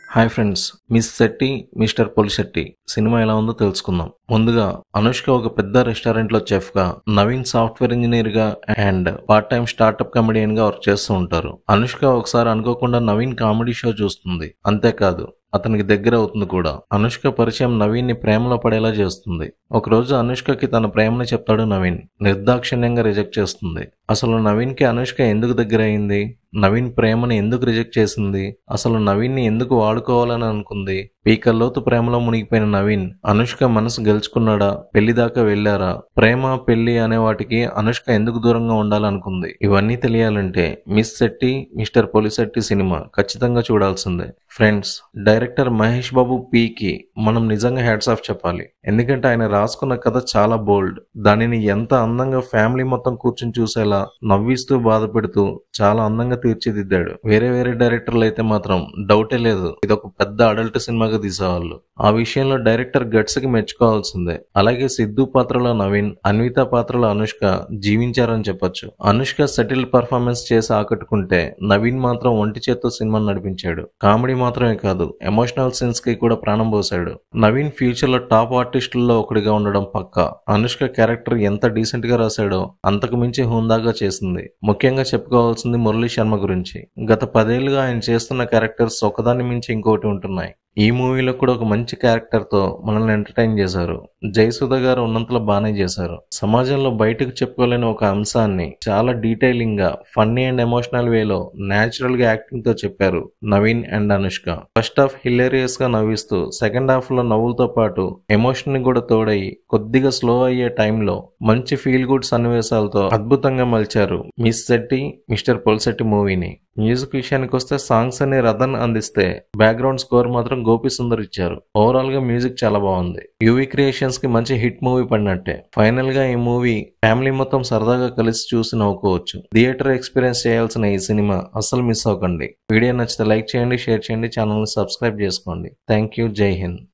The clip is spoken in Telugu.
hi friends miss Shetty mister Polishetty cinema ఎలా ఉందో తెలుసుకుందాం ముందుగా అనుష్క ఒక పెద్ద రెస్టారెంట్ లో చెఫ్ గా నవీన్ సాఫ్ట్వేర్ ఇంజనీర్ గా and part time startup comedian గా వర్క్ చేస్తూ ఉంటారు అనుష్క ఒకసారి అనుకోకుండా నవీన్ కామెడీ షో చూస్తుంది అంతేకాదు అతనికి దగ్గర అవుతుంది కూడా అనుష్క పరిచయం నవీన్ ని ప్రేమలో పడేలా చేస్తుంది ఒకరోజు అనుష్కకి తన ప్రేమని చెప్తాడు నవీన్ నిర్దాక్షిణ్యంగా రిజెక్ట్ చేస్తుంది అసలు నవీన్ కి అనుష్క ఎందుకు దగ్గర అయింది నవీన్ ప్రేమని ఎందుకు రిజెక్ట్ చేసింది అసలు నవీన్ ని ఎందుకు వాడుకోవాలని అనుకుంది పీకల్లోతు ప్రేమలో మునిగిపోయిన నవీన్ అనుష్క మనసు గెలుచుకున్నాడా పెళ్లి దాకా వెళ్లారా ప్రేమ పెళ్లి అనే వాటికి అనుష్క ఎందుకు దూరంగా ఉండాలనుకుంది ఇవన్నీ తెలియాలంటే miss Shetty mister Polishetty cinema ఖచ్చితంగా చూడాల్సిందే ఫ్రెండ్స్ డైరెక్టర్ మహేష్ బాబు పీకి మనం నిజంగా హ్యాట్స్ ఆఫ్ చెప్పాలి ఎందుకంటే ఆయన రాసుకున్న కథ చాలా బోల్డ్ దానిని ఎంత అందంగా ఫ్యామిలీ మొత్తం కూర్చుని చూసేలా నవ్విస్తూ బాధ పెడుతూ చాలా అందంగా తీర్చిదిద్దాడు వేరే వేరే డైరెక్టర్లు అయితే మాత్రం డౌటే లేదు ఇది ఒక పెద్ద అడల్ట్ సినిమాగా తీసేవాళ్ళు ఆ విషయంలో డైరెక్టర్ గట్స్ కి మెచ్చుకోవాల్సిందే అలాగే సిద్ధు పాత్రలో నవీన్ అన్విత పాత్రలో అనుష్క జీవించారని చెప్పొచ్చు అనుష్క సెటిల్ పర్ఫార్మెన్స్ చేసి ఆకట్టుకుంటే నవీన్ మాత్రం ఒంటి చేత్తో సినిమాను నడిపించాడు కామెడీ మాత్రమే కాదు ఎమోషనల్ సీన్స్ కి కూడా ప్రాణం పోశాడు నవీన్ ఫ్యూచర్ లో టాప్ ఆర్టిస్టుల్లో ఒకటిగా ఉండడం పక్క అనుష్క క్యారెక్టర్ ఎంత డీసెంట్ గా రాశాడో అంతకు మించి హుందాగా చేసింది ముఖ్యంగా చెప్పుకోవాల్సింది మురళీ శర్మ గురించి గత పదేళ్లుగా ఆయన చేస్తున్న క్యారెక్టర్స్ ఒకదాన్ని మించి ఇంకోటి ఉంటున్నాయి ఈ మూవీలో కూడా ఒక మంచి క్యారెక్టర్ తో మనల్ని ఎంటర్టైన్ చేశారు జయసుధ గారు ఉన్నంతలో బాగానే చేశారు సమాజంలో బయటకు చెప్పుకోలేని ఒక అంశాన్ని చాలా డీటెయిలింగ్ గా ఫన్నీ అండ్ ఎమోషనల్ వేలో నేచురల్ గా యాక్టింగ్ తో చెప్పారు Naveen and Anushka first half hilarious గా నవ్విస్తూ సెకండ్ హాఫ్ లో నవ్వులతో పాటు ఎమోషన్ ని కూడా తోడయి కొద్దిగా స్లో అయ్యే టైంలో మంచి ఫీల్ గుడ్ సన్నివేశాలతో అద్భుతంగా మలిచారు మిస్ శెట్టి మిస్టర్ పొల్శెట్టి మూవీని మ్యూజిక్ విషయానికి వస్తే సాంగ్స్ అన్ని రథన్ అందిస్తే బ్యాక్గ్రౌండ్ స్కోర్ మాత్రం గోపి సుందర్ ఇచ్చారు ఓవరాల్ గా మ్యూజిక్ చాలా బాగుంది యూవీ క్రియేషన్స్ కి మంచి హిట్ మూవీ పడినట్టే ఫైనల్ గా ఈ మూవీ ఫ్యామిలీ మొత్తం సరదాగా కలిసి చూసి నవ్వుకోవచ్చు థియేటర్ ఎక్స్పీరియన్స్ చేయాల్సిన ఈ సినిమా అస్సలు మిస్ అవ్వకండి వీడియో నచ్చితే లైక్ చేయండి షేర్ చేయండి ఛానల్ని సబ్స్క్రైబ్ చేసుకోండి థ్యాంక్ యూ జై హింద్